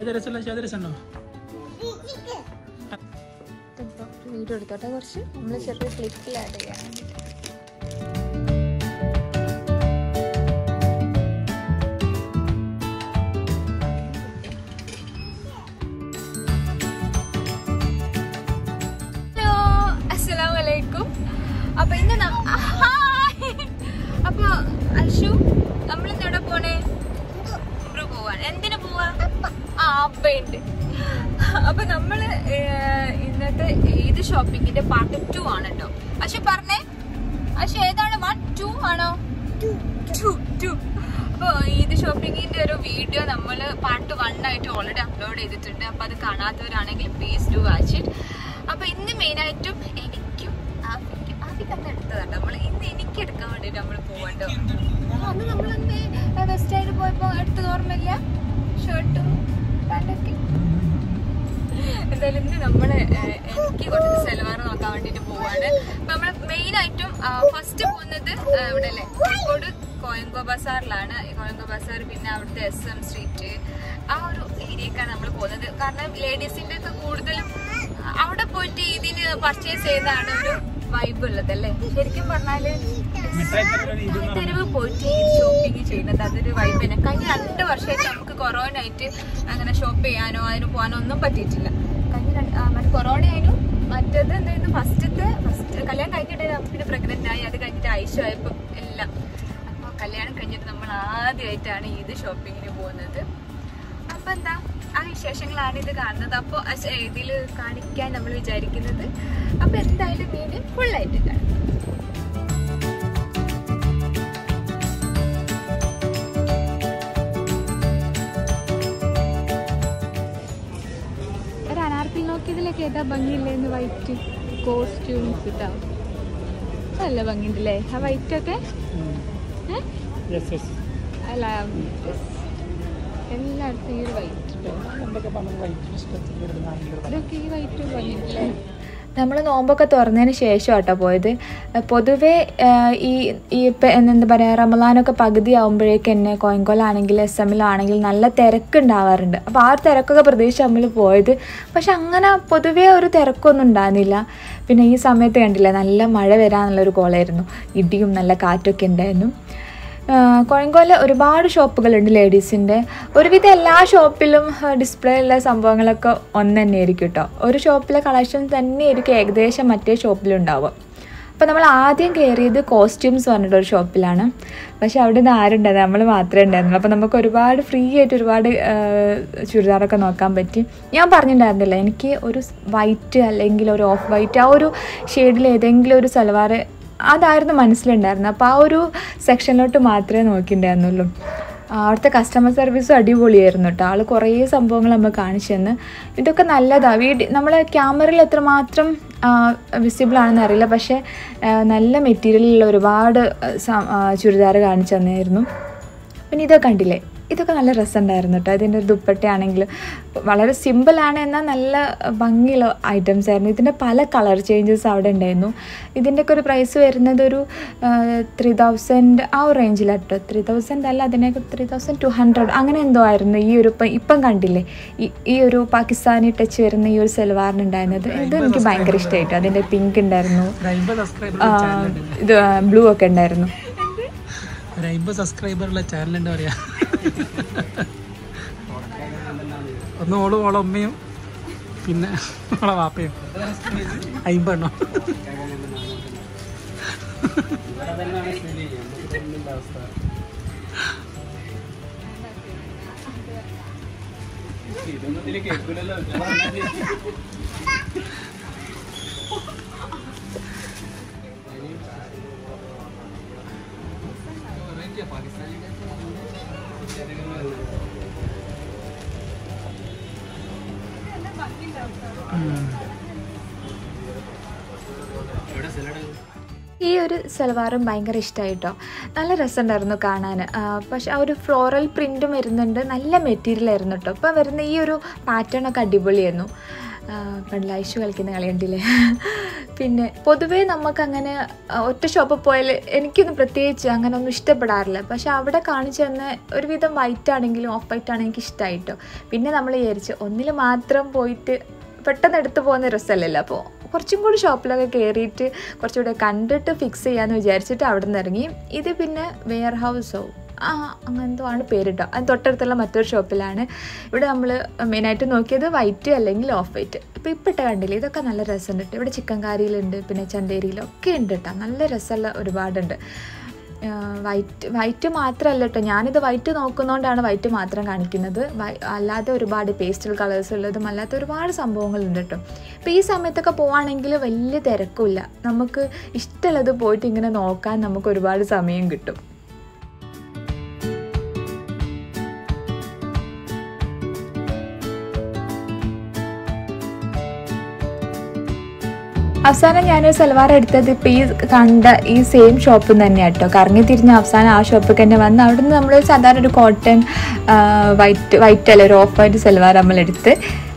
ഇത് രസമല്ല അത് രസമുണ്ടോ വീഡിയോ എടുത്തോട്ടെ കുറച്ച് നമ്മൾ ചെറിയ ക്ലിപ്പിൽ ആഡ് ചെയ്യാൻ വേണ്ടിയിട്ട് ഹലോ അസ്സലാമു അലൈക്കും അപ്പൊ ഇന്ന് നം- ഹായ്. അപ്പൊ അൽഷു നമ്മൾ ഇന്ന് എവിടെ പോണേ ഉംറ പോവാണ് എന്തിനു പോവാ ആ അപ്പയുണ്ട് അപ്പൊ നമ്മള് ഏഹ്, ഇന്നത്തെ ഏത് ഷോപ്പിങ്ങിന്റെ പാർട്ട് ടു ആണ് കേട്ടോ അശു പറഞ്ഞേ അശു ഏതാണ് വൺ ടു ആണോ ടു ടു അപ്പൊ ഇത് ഷോപ്പിങ്ങിന്റെ ഒരു വീഡിയോ നമ്മൾ പാർട്ട് വൺ ആയിട്ട് ഓൾറെഡി അപ്ലോഡ് ചെയ്തിട്ടുണ്ട് അപ്പൊ അത് കാണാത്തവരാണെങ്കിൽ പ്ലീസ് ഡു വാച്ച് ഇറ്റ് അപ്പൊ ഇന്ന് മെയിൻ ആയിട്ടും എനിക്കും ആഫിക്കും ആഫിക്ക് അന്ന് എടുത്തതാണ് നമ്മൾ ഇന്ന് എനിക്ക് എടുക്കാൻ വേണ്ടിട്ട് നമ്മൾ പോവണ്ടോ അന്ന് നമ്മളന്ന് വെസ്റ്റ് ആയിട്ട് പോയപ്പോ എടുത്തത് ഓർമ്മയില്ല ഷർട്ടും പാൻറ്റൊക്കെ എന്തായാലും ഇന്ന് നമ്മള് ഏഹ്, എനിക്ക് കുറച്ച് സെലവാർ നോക്കാൻ വേണ്ടിട്ട് പോവാണ് അപ്പൊ നമ്മള് മെയിൻ ആയിട്ടും ഫസ്റ്റ് പോകുന്നത് ഏഹ്, ഇവിടെ അല്ലേ കോഴിക്കോട് കോയങ്കോ ബസാറിലാണ് കോയങ്കോ ബസാർ പിന്നെ അവിടുത്തെ എസ് എം സ്ട്രീറ്റ് ആ ഒരു ഏരിയക്കാണ് നമ്മൾ പോകുന്നത് കാരണം ലേഡീസിന്റെ ഒക്കെ കൂടുതലും അവിടെ പോയിട്ട് ഇതിന് പർച്ചേസ് ചെയ്യുന്നതാണ് ഒരു വൈബ് ഉള്ളത് അല്ലേ ശരിക്കും പറഞ്ഞാല് തെരുവ് പോയിട്ട് ഈ ഷോപ്പിംഗ് ചെയ്യുന്നത് അതൊരു വൈബ് തന്നെ കഴിഞ്ഞ രണ്ട് വർഷമായിട്ട് നമുക്ക് കൊറോണ ആയിട്ട് അങ്ങനെ ഷോപ്പ് ചെയ്യാനോ അതിന് പോകാനോ ഒന്നും പറ്റിയിട്ടില്ല കഴിഞ്ഞ രണ്ട് ആ, മറ്റേ കൊറോണ ആയിരുന്നു മറ്റേത് എന്തായിരുന്നു ഫസ്റ്റത്തെ ഫസ്റ്റ് കല്യാണം കഴിഞ്ഞിട്ട് പിന്നെ പ്രഗ്നന്റ് ആയി അത് കഴിഞ്ഞിട്ട് ആയിഷു ആയപ്പോൾ എല്ലാം അപ്പോൾ കല്യാണം കഴിഞ്ഞിട്ട് നമ്മൾ ആദ്യമായിട്ടാണ് ഇത് ഷോപ്പിങ്ങിന് പോകുന്നത് അപ്പൊ എന്താ ആ വിശേഷങ്ങളാണ് ഇത് കാണുന്നത് അപ്പോൾ ഇതിൽ കാണിക്കാൻ നമ്മൾ വിചാരിക്കുന്നത് അപ്പൊ എന്തായാലും വീഡിയോ ഫുള്ളായിട്ട് കാണും ഒരു അനാർക്കിൽ നോക്കിയതിലൊക്കെ ഏതാ ഭംഗിയില്ലേന്ന് വൈറ്റ് കോസ്റ്റ്യൂംസ് ഇട്ടാ നല്ല ഭംഗിയുണ്ടല്ലേ ആ വൈറ്റ് ഒക്കെ ഏ? യെസ് യെസ് അല്ല yes. എല്ലായിടത്തും ഈ ഒരു വൈറ്റ് എന്തൊക്കെ പറഞ്ഞു വൈറ്റ് ഇഷ്ടത്തിൽ ഇടുന്ന ഇതൊക്കെ ഈ വൈറ്റ് ഭംഗിയുണ്ടല്ലേ നമ്മൾ നോമ്പൊക്കെ തുറന്നതിന് ശേഷം കേട്ടോ പോയത് ഏഹ് പൊതുവേ ഏഹ് ഈ ഈ ഇപ്പം എന്താ പറയുക റമലാനൊക്കെ പകുതി ആകുമ്പോഴേക്ക് തന്നെ കോയങ്കോലാണെങ്കിൽ എസ് എമ്മിലാണെങ്കിൽ നല്ല തിരക്കുണ്ടാവാറുണ്ട് അപ്പോൾ ആ ഒരു തിരക്കൊക്കെ പ്രതീക്ഷിച്ച് നമ്മൾ പോയത് പക്ഷെ അങ്ങനെ പൊതുവേ ഒരു തിരക്കൊന്നും ഉണ്ടായിരുന്നില്ല പിന്നെ ഈ സമയത്ത് കണ്ടില്ല നല്ല മഴ വരാനുള്ളൊരു കോളായിരുന്നു ഇടിയും നല്ല കാറ്റൊക്കെ ഉണ്ടായിരുന്നു കോയങ്കോല് ഒരുപാട് ഷോപ്പുകളുണ്ട് ലേഡീസിൻ്റെ ഒരുവിധം എല്ലാ ഷോപ്പിലും ഡിസ്പ്ലേ ഉള്ള സംഭവങ്ങളൊക്കെ ഒന്ന് തന്നെയായിരിക്കും കേട്ടോ ഒരു ഷോപ്പിലെ കളക്ഷൻ തന്നെയായിരിക്കും ഏകദേശം മറ്റേ ഷോപ്പിലുണ്ടാവുക അപ്പോൾ നമ്മൾ ആദ്യം കയറിയത് കോസ്റ്റ്യൂംസ് പറഞ്ഞിട്ട് ഒരു ഷോപ്പിലാണ് പക്ഷെ അവിടെ നിന്ന് ആരുണ്ടായിരുന്നു നമ്മൾ മാത്രമേ ഉണ്ടായിരുന്നുള്ളൂ അപ്പോൾ നമുക്ക് ഒരുപാട് ഫ്രീ ആയിട്ട് ഒരുപാട് ആ, ചുരിദാറൊക്കെ നോക്കാൻ പറ്റി ഞാൻ പറഞ്ഞിട്ടുണ്ടായിരുന്നില്ല എനിക്ക് ഒരു വൈറ്റ് അല്ലെങ്കിൽ ഒരു ഓഫ് വൈറ്റ് ആ ഒരു ഷെയ്ഡിൽ ഏതെങ്കിലും ഒരു സൽവാർ അതായിരുന്നു മനസ്സിലുണ്ടായിരുന്നത് അപ്പോൾ ആ ഒരു സെക്ഷനിലോട്ട് മാത്രമേ നോക്കിയിട്ടുണ്ടായിരുന്നുള്ളൂ ആ, അവിടുത്തെ കസ്റ്റമർ സർവീസും അടിപൊളിയായിരുന്നു കേട്ടോ ആൾ കുറേ സംഭവങ്ങൾ നമ്മൾ കാണിച്ചു തന്ന് ഇതൊക്കെ നല്ലതാണ് വീട് നമ്മൾ ക്യാമറയിൽ എത്രമാത്രം വിസിബിൾ ആണെന്ന് അറിയില്ല പക്ഷേ ആ, നല്ല മെറ്റീരിയലുള്ള ഒരുപാട് ചുരിദാർ കാണിച്ചു തന്നായിരുന്നു പിന്നെ ഇതൊക്കെ കണ്ടില്ലേ ഇതൊക്കെ നല്ല രസമുണ്ടായിരുന്നു കേട്ടോ ഇതിൻ്റെ ഒരു ദുപ്പട്ടയാണെങ്കിലും വളരെ സിമ്പിളാണ് എന്നാൽ നല്ല ഭംഗിയുള്ള ഐറ്റംസ് ആയിരുന്നു ഇതിൻ്റെ പല കളർ ചേഞ്ചസ് അവിടെ ഉണ്ടായിരുന്നു ഇതിൻ്റെയൊക്കെ ഒരു പ്രൈസ് വരുന്നത് ഒരു ത്രീ തൗസൻഡ് ആ ഒരു റേഞ്ചിലാണ് കേട്ടോ ത്രീ തൗസൻഡ് അല്ല അതിനൊക്കെ ത്രീ തൗസൻഡ് ടു ഹൺഡ്രഡ് അങ്ങനെ എന്തോ ആയിരുന്നു ഈ ഒരു ഇപ്പം ഇപ്പം കണ്ടില്ലേ ഈ ഈ ഒരു പാകിസ്ഥാനി ടച്ച് വരുന്ന ഈ ഒരു സെൽവാറിന് ഉണ്ടായിരുന്നത് ഇത് എനിക്ക് ഭയങ്കര ഇഷ്ടമായിട്ടോ അതിൻ്റെ പിങ്ക് ഉണ്ടായിരുന്നു ഒരു അമ്പത് സബ്സ്ക്രൈബർ ആ, ഇത് ബ്ലൂ ഒക്കെ ഉണ്ടായിരുന്നു ഒരു അമ്പത് സബ്സ്ക്രൈബറുള്ള ചാനലുണ്ട് പറയാ ഒന്ന് ഓളും ഓളെ ഉമ്മയും പിന്നെ ഓളെ വാപ്പയും അമ്പെണ്ണോ ഈ ഒരു സൽവാറും ഭയങ്കര ഇഷ്ടമായിട്ടോ നല്ല രസമുണ്ടായിരുന്നു കാണാൻ പക്ഷെ ആ ഒരു ഫ്ലോറൽ പ്രിൻറ്റും വരുന്നുണ്ട് നല്ല മെറ്റീരിയൽ ആയിരുന്നു കേട്ടോ ഇപ്പം വരുന്ന ഈ ഒരു പാറ്റേൺ ഒക്കെ അടിപൊളിയായിരുന്നു കണ്ടില്ല ഐശു കളിക്കുന്ന കളി കണ്ടില്ലേ പിന്നെ പൊതുവേ നമുക്കങ്ങനെ ആ, ഒറ്റ ഷോപ്പിൽ പോയാൽ എനിക്കൊന്നും പ്രത്യേകിച്ച് അങ്ങനെ ഒന്നും ഇഷ്ടപ്പെടാറില്ല പക്ഷെ അവിടെ കാണിച്ചു തന്ന ഒരുവിധം വൈറ്റ് ആണെങ്കിലും ഓഫ് വൈറ്റ് ആണെങ്കിൽ എനിക്ക് ഇഷ്ടമായിട്ടോ പിന്നെ നമ്മൾ വിചാരിച്ചു ഒന്നിൽ മാത്രം പോയിട്ട് പെട്ടെന്ന് എടുത്തു പോകുന്ന രസമല്ലല്ലോ അപ്പോൾ കുറച്ചും കൂടി ഷോപ്പിലൊക്കെ കയറിയിട്ട് കുറച്ചുകൂടെ കണ്ടിട്ട് ഫിക്സ് ചെയ്യാമെന്ന് വിചാരിച്ചിട്ട് അവിടെ നിന്ന് ഇറങ്ങി ഇത് പിന്നെ വെയർ ഹൗസോ ആ അങ്ങനെന്തോ ആണ് പേരിട്ടോ അത് തൊട്ടടുത്തുള്ള മറ്റൊരു ഷോപ്പിലാണ് ഇവിടെ നമ്മൾ മെയിനായിട്ട് നോക്കിയത് വൈറ്റ് അല്ലെങ്കിൽ ഓഫ് വൈറ്റ് ഇപ്പോൾ ഇപ്പം ഇട്ട കണ്ടില്ലേ ഇതൊക്കെ നല്ല രസമുണ്ട് കേട്ടോ ഇവിടെ ചിക്കൻ കാരിയിലുണ്ട് പിന്നെ ചന്തേരിയിലൊക്കെ ഉണ്ട് കേട്ടോ നല്ല രസമുള്ള ഒരുപാടുണ്ട് വൈറ്റ് വൈറ്റ് മാത്രമല്ല കേട്ടോ ഞാനിത് വൈറ്റ് നോക്കുന്നതുകൊണ്ടാണ് വൈറ്റ് മാത്രം കാണിക്കുന്നത് വൈ- അല്ലാതെ ഒരുപാട് പേസ്റ്റൽ കളേഴ്സ് ഉള്ളതും അല്ലാത്ത ഒരുപാട് സംഭവങ്ങളുണ്ട് കേട്ടോ അപ്പോൾ ഈ സമയത്തൊക്കെ പോവുകയാണെങ്കിൽ വലിയ തിരക്കില്ല നമുക്ക് ഇഷ്ടമുള്ളത് പോയിട്ട് ഇങ്ങനെ നോക്കാൻ നമുക്ക് ഒരുപാട് സമയം കിട്ടും അവസാനം ഞാനൊരു സൽവാർ എടുത്തത് ഇപ്പോൾ ഈ കണ്ട ഈ സെയിം ഷോപ്പിൽ നിന്ന് തന്നെയാണ് കേട്ടോ കറങ്ങി തിരിഞ്ഞ് അവസാനം ആ ഷോപ്പിൽ തന്നെ വന്ന് അവിടെ നിന്ന് നമ്മൾ സാധാരണ ഒരു കോട്ടൺ വൈറ്റ് വൈറ്റ് അല്ല ഒരു ഓഫ് വൈറ്റ് സൽവാർ നമ്മൾ എടുത്ത്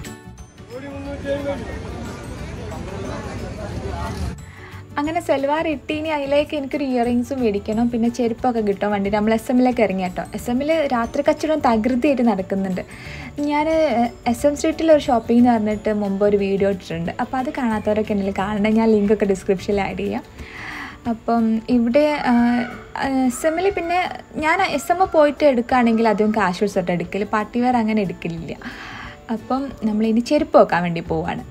അങ്ങനെ സൽവാർ ഇട്ടിനി അതിലേക്ക് എനിക്കൊരു ഇയറിങ്സും മേടിക്കണം പിന്നെ ചെരുപ്പൊക്കെ കിട്ടും വണ്ടി നമ്മൾ എസ് എമ്മിലേക്ക് ഇറങ്ങി കേട്ടോ എസ് എമ്മിൽ രാത്രി കച്ചവടം തകൃതിയായിട്ട് നടക്കുന്നുണ്ട് ഞാൻ എസ് എം സ്ട്രീറ്റിൽ ഒരു ഷോപ്പിംഗ് എന്ന് പറഞ്ഞിട്ട് മുമ്പ് ഒരു വീഡിയോ ഇട്ടിട്ടുണ്ട് അപ്പോൾ അത് കാണാത്തവരൊക്കെ ഉണ്ടെങ്കിൽ കാണണം ഞാൻ ലിങ്കൊക്കെ ഡിസ്ക്രിപ്ഷനിൽ ആഡ് ചെയ്യാം അപ്പം ഇവിടെ എസ് എമ്മിൽ പിന്നെ ഞാൻ എസ് എം പോയിട്ട് എടുക്കുകയാണെങ്കിൽ അധികം കാശ് കൊടുത്തിട്ട് എടുക്കൽ പാർട്ടി വെയർ അങ്ങനെ എടുക്കലില്ല അപ്പം നമ്മളിനി ചെരുപ്പ് വെക്കാൻ വേണ്ടി പോവാണ്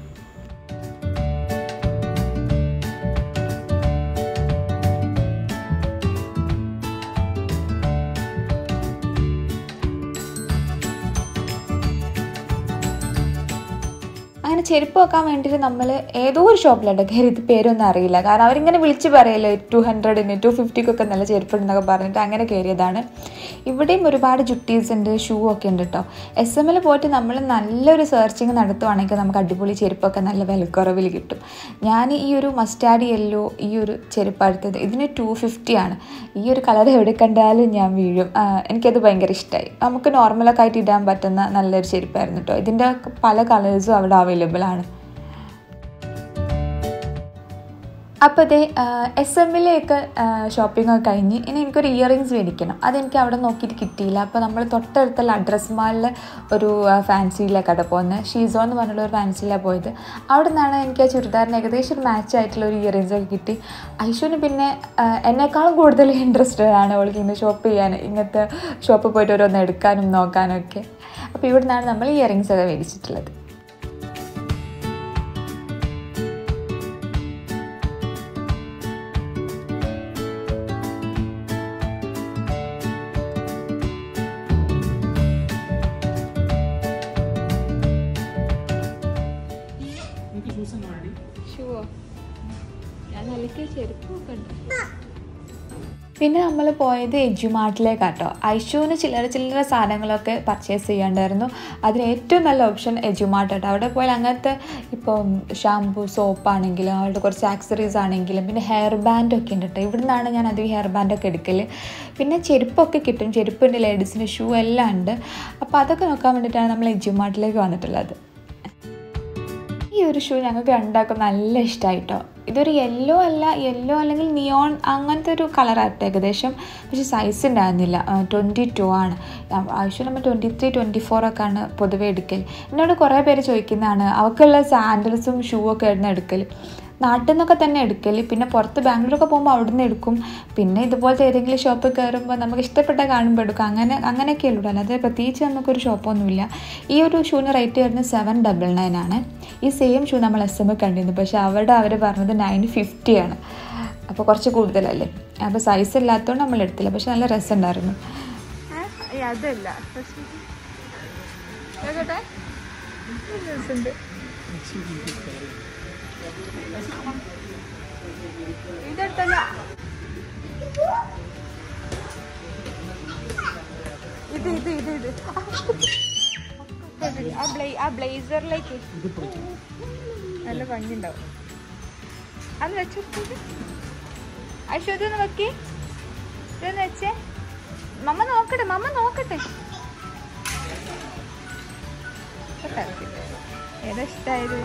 അങ്ങനെ ചെരുപ്പ് വെക്കാൻ വേണ്ടിയിട്ട് നമ്മൾ ഏതോ ഒരു ഷോപ്പിലുണ്ട് കയറി ഇത് പേരൊന്നും അറിയില്ല കാരണം അവരിങ്ങനെ വിളിച്ച് പറയല്ലോ ടു ഹൺഡ്രഡിന് ടു ഫിഫ്റ്റിക്കൊക്കെ നല്ല ചെരുപ്പ് ഉണ്ടെന്നൊക്കെ പറഞ്ഞിട്ട് അങ്ങനെ കയറിയതാണ് ഇവിടെയും ഒരുപാട് ജുട്ടീസ് ഉണ്ട് ഷൂ ഒക്കെ ഉണ്ട് കേട്ടോ എസ് എമ്മിൽ പോയിട്ട് നമ്മൾ നല്ലൊരു സെർച്ചിങ് നടത്തുവാണെങ്കിൽ നമുക്ക് അടിപൊളി ചെരുപ്പൊക്കെ നല്ല വിലക്കുറവിൽ കിട്ടും ഞാൻ ഈ ഒരു മസ്റ്റാർഡ് യെല്ലോ ഈ ഒരു ചെരുപ്പ് എടുത്തത് ഇതിന് ടു ഫിഫ്റ്റി ആണ് ഈ ഒരു കളർ എവിടെ കണ്ടാലും ഞാൻ വീഴും ആ, എനിക്കത് ഭയങ്കര ഇഷ്ടമായി നമുക്ക് നോർമലൊക്കെ ആയിട്ട് ഇടാൻ പറ്റുന്ന നല്ലൊരു ചെരുപ്പായിരുന്നു കേട്ടോ ഇതിൻ്റെ പല കളേഴ്സും അവിടെ അവൈലബിൾ ആണ് അപ്പോൾ ഇതേ എസ് എമ്മിലേക്ക് ഷോപ്പിംഗ് ഒക്കെ കഴിഞ്ഞ് ഇനി എനിക്കൊരു ഇയറിങ്സ് മേടിക്കണം അതെനിക്ക് അവിടെ നോക്കിയിട്ട് കിട്ടിയില്ല അപ്പോൾ നമ്മൾ തൊട്ടടുത്തുള്ള അഡ്രസ് മാളിൽ ഒരു ഫാൻസിയിലേക്കാണ് പോകുന്നത് ഷീസോ എന്ന് പറഞ്ഞുള്ള ഒരു ഫാൻസിയിലാണ് പോയത് അവിടെ നിന്നാണ് എനിക്ക് ആ ചുരിദാറിന് ഏകദേശം ഒരു മാച്ച് ആയിട്ടുള്ള ഒരു ഇയറിങ്സ് ഒക്കെ കിട്ടി ഐശുവിന് പിന്നെ ആ, എന്നെക്കാളും കൂടുതൽ ഇൻട്രസ്റ്റഡ് ആണ് അവൾക്ക് ഇങ്ങനെ ഷോപ്പ് ചെയ്യാൻ ഇങ്ങനത്തെ ഷോപ്പിൽ പോയിട്ട് ഓരോന്ന് എടുക്കാനും നോക്കാനും ഒക്കെ അപ്പോൾ ഇവിടെ നിന്നാണ് നമ്മൾ ഇയറിങ്സ് ഒക്കെ മേടിച്ചിട്ടുള്ളത് എനിക്ക് ഷൂസ് ഒന്നും വേണ്ടി ഷുവോ ഞാൻ അലക്കിയ ചെരുപ്പൊക്കെ ഉണ്ട് പിന്നെ നമ്മൾ പോയത് എജുമാർട്ടിലേക്കാട്ടോ ഐഷുവിന് ചില്ലറ ചില്ലറ സാധനങ്ങളൊക്കെ പർച്ചേസ് ചെയ്യാണ്ടായിരുന്നു അതിന് ഏറ്റവും നല്ല ഓപ്ഷൻ എജുമാർട്ട് കേട്ടോ അവിടെ പോയാൽ അങ്ങനത്തെ ഇപ്പം ഷാംപൂ സോപ്പ് ആണെങ്കിലും അവരുടെ കുറച്ച് ആക്സറീസ് ആണെങ്കിലും പിന്നെ ഹെയർ ബാൻഡ് ഒക്കെ ഉണ്ട് കേട്ടോ ഇവിടെ നിന്നാണ് ഞാൻ അധികം ഹെയർ ബാൻഡൊക്കെ എടുക്കൽ പിന്നെ ചെരുപ്പൊക്കെ കിട്ടും ചെരുപ്പുണ്ട് ലേഡീസിൻ്റെ ഷൂ എല്ലാം ഉണ്ട് അപ്പോൾ അതൊക്കെ നോക്കാൻ വേണ്ടിയിട്ടാണ് നമ്മൾ എജുമാർട്ടിലേക്ക് വന്നിട്ടുള്ളത് ഈ ഒരു ഷൂ ഞങ്ങൾക്ക് രണ്ടാൾക്കും നല്ല ഇഷ്ടമായിട്ടോ ഇതൊരു യെല്ലോ അല്ല യെല്ലോ അല്ലെങ്കിൽ നിയോൺ അങ്ങനത്തെ ഒരു കളറായിട്ട് ഏകദേശം പക്ഷെ സൈസ് ഉണ്ടായിരുന്നില്ല ട്വൻറ്റി ടു ആണ് ആവശ്യം നമ്മൾ ട്വൻറ്റി ത്രീ ട്വൻറ്റി ഫോർ ഒക്കെ ആണ് പൊതുവേ എടുക്കൽ എന്നോട് കുറേ പേര് ചോദിക്കുന്നതാണ് അവൾക്കുള്ള സാൻഡൽസും ഷൂ ഒക്കെ ആയിരുന്നു എടുക്കൽ നാട്ടിൽ നിന്നൊക്കെ തന്നെ എടുക്കൽ പിന്നെ പുറത്ത് ബാംഗ്ലൂരൊക്കെ പോകുമ്പോൾ അവിടെ നിന്ന് എടുക്കും പിന്നെ ഇതുപോലത്തെ ഏതെങ്കിലും ഷോപ്പിൽ കയറുമ്പോൾ നമുക്ക് ഇഷ്ടപ്പെട്ട കാണുമ്പോൾ എടുക്കും അങ്ങനെ അങ്ങനെയൊക്കെ ഉള്ളൂ അല്ലാതെ പ്രത്യേകിച്ച് നമുക്കൊരു ഷോപ്പൊന്നുമില്ല ഈ ഒരു ഷൂവിന് റേറ്റ് വരുന്നത് സെവൻ ഡബിൾ നയൻ ആണ് ഈ സെയിം ഷൂ നമ്മൾ എസ് എം കണ്ടിരുന്നു പക്ഷേ അവിടെ അവർ പറഞ്ഞത് നയൻ ഫിഫ്റ്റി ആണ് അപ്പോൾ കുറച്ച് കൂടുതലല്ലേ അപ്പോൾ സൈസ് ഇല്ലാത്തതുകൊണ്ട് നമ്മൾ എടുത്തില്ല പക്ഷെ നല്ല രസമുണ്ടായിരുന്നു അതല്ല ഇതെടുത്തല്ല ഇത് ഇത് ഇത് ഇത് ആ ബ്ലേ ആ ബ്ലേസറിലേക്ക് നല്ല ഭംഗിയുണ്ടാവും അത് വെച്ചെടുത്തത് അശ്വ ഇതൊന്ന് വെക്കേ ഇതൊന്ന് വെച്ചേ മമ്മ നോക്കട്ടെ മമ്മ നോക്കട്ടെ ഏതാ ഇഷ്ടമായത്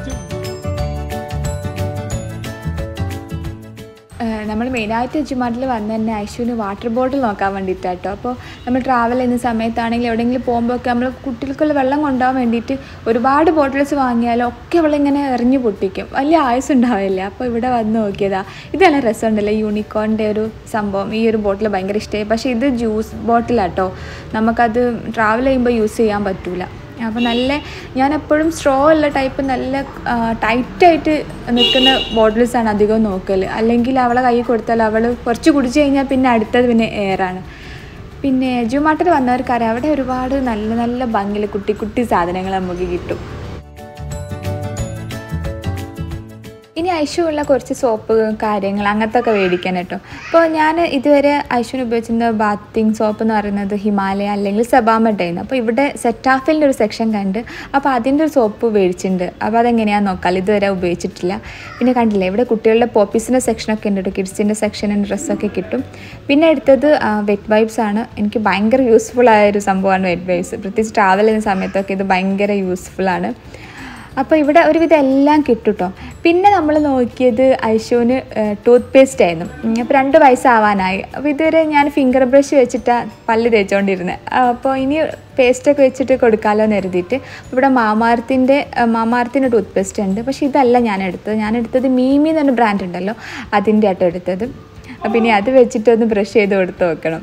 നമ്മൾ മെയിനായിട്ട് എജുമാട്ടിൽ വന്ന് തന്നെ ഐശുവിന് വാട്ടർ ബോട്ടിൽ നോക്കാൻ വേണ്ടിയിട്ടാട്ടോ അപ്പോൾ നമ്മൾ ട്രാവൽ ചെയ്യുന്ന സമയത്താണെങ്കിൽ എവിടെയെങ്കിലും പോകുമ്പോൾ ഒക്കെ നമ്മൾ കുട്ടികൾക്കുള്ള വെള്ളം കൊണ്ടുപോകാൻ വേണ്ടിയിട്ട് ഒരുപാട് ബോട്ടിൽസ് വാങ്ങിയാലും ഒക്കെ അവൾ ഇങ്ങനെ എറിഞ്ഞു പൊട്ടിക്കും വലിയ ആയുസ് ഉണ്ടാവില്ല അപ്പോൾ ഇവിടെ വന്ന് നോക്കിയതാ ഇത് നല്ല രസമുണ്ടല്ലോ യൂണിക്കോണിൻ്റെ ഒരു സംഭവം ഈ ഒരു ബോട്ടിൽ ഭയങ്കര ഇഷ്ടമായി പക്ഷേ ഇത് ജ്യൂസ് ബോട്ടിലാട്ടോ നമുക്കത് ട്രാവൽ ചെയ്യുമ്പോൾ യൂസ് ചെയ്യാൻ പറ്റൂല അപ്പോൾ നല്ല ഞാൻ എപ്പോഴും സ്ട്രോ ഉള്ള ടൈപ്പ് നല്ല ടൈറ്റായിട്ട് നിൽക്കുന്ന ബോട്ടിൽസാണ് അധികം നോക്കൽ അല്ലെങ്കിൽ അവളെ കൈ കൊടുത്താൽ അവൾ കുറച്ച് കുടിച്ച് കഴിഞ്ഞാൽ പിന്നെ അടുത്തത് പിന്നെ എയറാണ് പിന്നെ ജുമാട്ടിൽ വന്നവർക്കറിയാം അവിടെ ഒരുപാട് നല്ല നല്ല ഭംഗിയിൽ കുട്ടി കുട്ടി സാധനങ്ങൾ നമുക്ക് കിട്ടും ഇനി ഐഷു ഉള്ള കുറച്ച് സോപ്പ് കാര്യങ്ങൾ അങ്ങനത്തെ ഒക്കെ മേടിക്കാൻ കേട്ടോ അപ്പോൾ ഞാൻ ഇതുവരെ ഐഷുവിന് ഉപയോഗിച്ചിരുന്ന ബാത്തിങ് സോപ്പ് എന്ന് പറയുന്നത് ഹിമാലയ അല്ലെങ്കിൽ സെബാമട്ടായിരുന്നു അപ്പോൾ ഇവിടെ സെറ്റാഫിലിൻ്റെ ഒരു സെക്ഷൻ കണ്ട് അപ്പോൾ അതിൻ്റെ ഒരു സോപ്പ് മേടിച്ചിട്ടുണ്ട് അപ്പോൾ അതെങ്ങനെയാണെന്ന് നോക്കാം ഇതുവരെ ഉപയോഗിച്ചിട്ടില്ല പിന്നെ കണ്ടില്ലേ ഇവിടെ കുട്ടികളുടെ പോപ്പീസിൻ്റെ സെക്ഷനൊക്കെ ഉണ്ട് കേട്ടോ കിഡ്സിൻ്റെ സെക്ഷനും ഡ്രസ്സൊക്കെ കിട്ടും പിന്നെ എടുത്തത് വെറ്റ് വൈബ്സ് ആണ് എനിക്ക് ഭയങ്കര യൂസ്ഫുൾ ആയ ഒരു സംഭവമാണ് വെറ്റ് വൈബ്സ് പ്രത്യേകിച്ച് ട്രാവൽ ചെയ്യുന്ന സമയത്തൊക്കെ ഇത് ഭയങ്കര യൂസ്ഫുൾ ആണ് അപ്പോൾ ഇവിടെ ഒരുവിധം എല്ലാം കിട്ടും കേട്ടോ പിന്നെ നമ്മൾ നോക്കിയത് ഐഷുവിന് ടൂത്ത് പേസ്റ്റ് ആയിരുന്നു ഉം, അപ്പോൾ രണ്ട് വയസ്സാവാനായി അപ്പോൾ ഇതുവരെ ഞാൻ ഫിംഗർ ബ്രഷ് വെച്ചിട്ടാണ് പല്ല് തേച്ചുകൊണ്ടിരുന്നത് അപ്പോൾ ഇനി പേസ്റ്റൊക്കെ വെച്ചിട്ട് കൊടുക്കാമല്ലോ എന്ന് കരുതിയിട്ട് ഇവിടെ മാമാർത്തിൻ്റെ മാമാർത്തിൻ്റെ ടൂത്ത് പേസ്റ്റ് ഉണ്ട് പക്ഷേ ഇതല്ല ഞാൻ എടുത്തത് ഞാൻ എടുത്തത് മീമി എന്നൊരു ബ്രാൻഡ് ഉണ്ടല്ലോ അതിൻ്റെ ആട്ടോ എടുത്തത് അപ്പോൾ ഇനി അത് വെച്ചിട്ടൊന്ന് ബ്രഷ് ചെയ്ത് കൊടുത്ത് നോക്കണം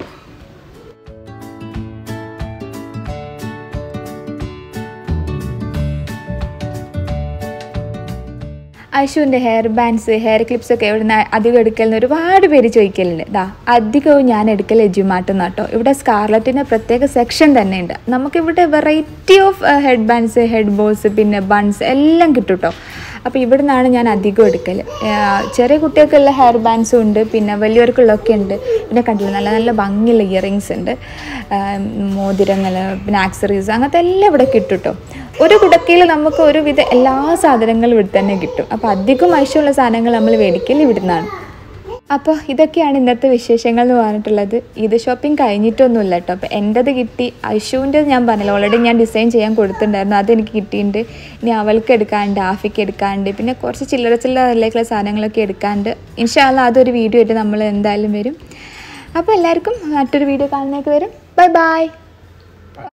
ഐഷുവിൻ്റെ ഹെയർ ബാൻഡ്സ് ഹെയർ ക്ലിപ്സ് ഒക്കെ ഇവിടുന്ന് അധികം എടുക്കലെന്ന് ഒരുപാട് പേര് ചോദിക്കലുണ്ട് ദാ അധികവും ഞാൻ എടുക്കൽ എജുമാട്ടുന്ന കേട്ടോ ഇവിടെ സ്കാർലറ്റിന് പ്രത്യേക സെക്ഷൻ തന്നെ ഉണ്ട് നമുക്കിവിടെ variety of head bands head bows പിന്നെ ബൺസ് എല്ലാം കിട്ടും കേട്ടോ അപ്പോൾ ഇവിടെ നിന്നാണ് ഞാൻ അധികം എടുക്കൽ ചെറിയ കുട്ടികൾക്കുള്ള ഹെയർ ബാൻഡ്സും ഉണ്ട് പിന്നെ വലിയവർക്കുള്ളതൊക്കെ ഉണ്ട് പിന്നെ കണ്ടില്ല നല്ല നല്ല ഭംഗിയുള്ള ഇയറിങ്സ് ഉണ്ട് മോതിരങ്ങൾ പിന്നെ ആക്സറീസ് അങ്ങനത്തെ എല്ലാം ഇവിടെ കിട്ടും കേട്ടോ ഒരു കുടക്കയിൽ നമുക്ക് ഒരുവിധ എല്ലാ സാധനങ്ങളും ഇവിടെ തന്നെ കിട്ടും അപ്പോൾ അധികം ആവശ്യമുള്ള സാധനങ്ങൾ നമ്മൾ മേടിക്കൽ ഇവിടുന്നാണ് അപ്പോൾ ഇതൊക്കെയാണ് ഇന്നത്തെ വിശേഷങ്ങൾ എന്ന് പറഞ്ഞിട്ടുള്ളത് ഇത് ഷോപ്പിംഗ് കഴിഞ്ഞിട്ടൊന്നുമില്ല കേട്ടോ അപ്പോൾ എൻ്റെത് കിട്ടി ഐഷുവിൻ്റെ ഞാൻ പറഞ്ഞല്ലോ ഓൾറെഡി ഞാൻ ഡിസൈൻ ചെയ്യാൻ കൊടുത്തിട്ടുണ്ടായിരുന്നു അതെനിക്ക് കിട്ടിയിട്ടുണ്ട് ഇനി അവൾക്ക് എടുക്കാണ്ട് ആഫിക്ക് എടുക്കാണ്ട് പിന്നെ കുറച്ച് ചില്ലറ ചില്ലറ റിലേക്കുള്ള സാധനങ്ങളൊക്കെ എടുക്കാണ്ട് ഇൻഷാല്ല അതൊരു വീഡിയോ ആയിട്ട് നമ്മൾ എന്തായാലും വരും അപ്പോൾ എല്ലാവർക്കും മറ്റൊരു വീഡിയോ കാണുന്നേക്ക് വരും ബൈ ബൈ